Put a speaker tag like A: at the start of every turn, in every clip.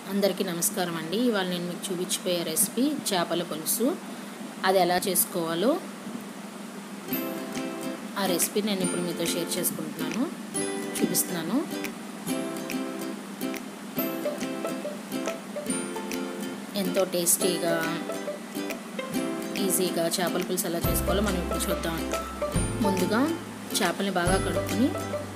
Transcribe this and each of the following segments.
A: అందరికీ నమస్కారం అండి ఇవాళ నేను మీకు చూపించిపోయే రెసిపీ చేపల పులుసు అది ఎలా చేసుకోవాలో ఆ రెసిపీ నేను ఇప్పుడు మీతో షేర్ చేసుకుంటున్నాను చూపిస్తున్నాను ఎంతో టేస్టీగా ఈజీగా చేపల పులుసు ఎలా చేసుకోవాలో మనం ఇప్పుడు చూద్దాం ముందుగా చేపల్ని బాగా కడుక్కొని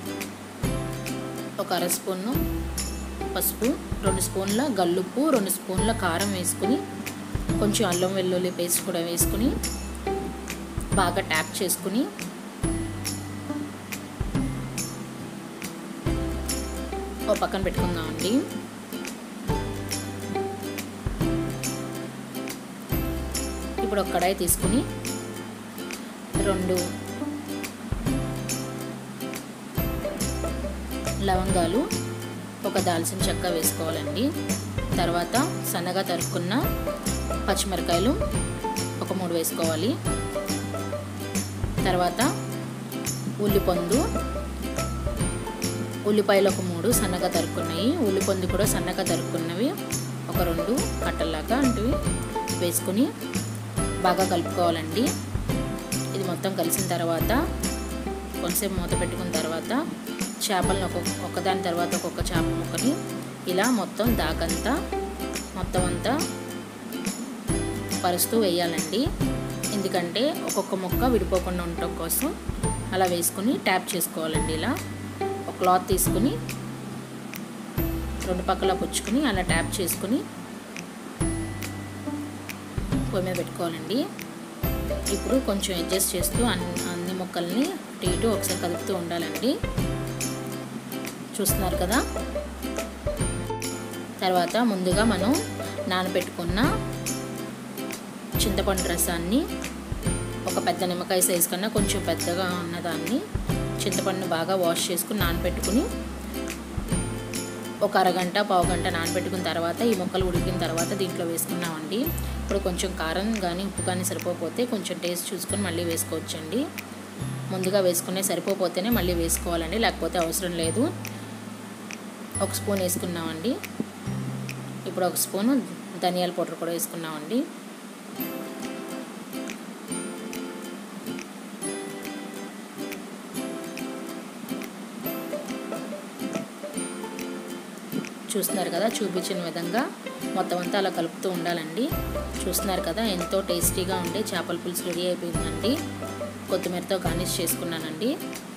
A: ఒక అర స్పూను పసుపు రెండు స్పూన్ల గల్లుప్పు రెండు స్పూన్ల కారం వేసుకుని కొంచెం అల్లం వెల్లుల్లి పేస్ట్ కూడా వేసుకుని బాగా ట్యాప్ చేసుకుని ఓ పక్కన పెట్టుకుందామండి ఇప్పుడు ఒక కడాయి తీసుకుని రెండు లవంగాలు ఒక దాల్చిన చెక్క వేసుకోవాలండి తర్వాత సన్నగా తరుక్కున్న పచ్చిమిరకాయలు ఒక మూడు వేసుకోవాలి తర్వాత ఉల్లిపొందు ఉల్లిపాయలు ఒక మూడు సన్నగా తరుక్కున్నాయి ఉల్లిపొందు కూడా సన్నగా తరుక్కున్నవి ఒక రెండు కట్టల్లాగా అంటివి వేసుకుని బాగా కలుపుకోవాలండి ఇది మొత్తం కలిసిన తర్వాత కొంచెంసేపు మూత పెట్టుకున్న తర్వాత చేపలను ఒక్కొక్క ఒకదాని తర్వాత ఒక్కొక్క చేప ముక్కని ఇలా మొత్తం దాకంతా మొత్తం అంతా పరుస్తూ వేయాలండి ఎందుకంటే ఒక్కొక్క ముక్క విడిపోకుండా ఉండటం కోసం అలా వేసుకుని ట్యాప్ చేసుకోవాలండి ఇలా ఒక క్లాత్ తీసుకుని రెండు పక్కల పుచ్చుకుని అలా ట్యాప్ చేసుకుని పొయ్యి మీద పెట్టుకోవాలండి ఇప్పుడు కొంచెం అడ్జస్ట్ చేస్తూ అన్ని అన్ని ముక్కల్ని అటు ఇటు ఒకసారి కలుపుతూ ఉండాలండి చూస్తున్నారు కదా తర్వాత ముందుగా మనం నానబెట్టుకున్న చింతపండు రసాన్ని ఒక పెద్ద నిమ్మకాయ సైజు కన్నా కొంచెం పెద్దగా ఉన్నదాన్ని చింతపండుని బాగా వాష్ చేసుకుని నానబెట్టుకుని ఒక అరగంట పావు గంట నానబెట్టుకున్న తర్వాత ఈ ముక్కలు ఉడికిన తర్వాత దీంట్లో వేసుకున్నామండి ఇప్పుడు కొంచెం కారం కానీ ఉప్పు కానీ సరిపోతే కొంచెం టేస్ట్ చూసుకొని మళ్ళీ వేసుకోవచ్చండి ముందుగా వేసుకునే సరిపోతేనే మళ్ళీ వేసుకోవాలండి లేకపోతే అవసరం లేదు ఒక స్పూన్ వేసుకున్నామండి ఇప్పుడు ఒక స్పూను ధనియాల పౌడర్ కూడా వేసుకున్నామండి చూస్తున్నారు కదా చూపించిన విధంగా మొత్తం అంతా అలా కలుపుతూ ఉండాలండి చూస్తున్నారు కదా ఎంతో టేస్టీగా ఉండే చేపల పులుసు రెడీ అయిపోయిందండి కొత్తిమీరతో గార్నిష్ చేసుకున్నానండి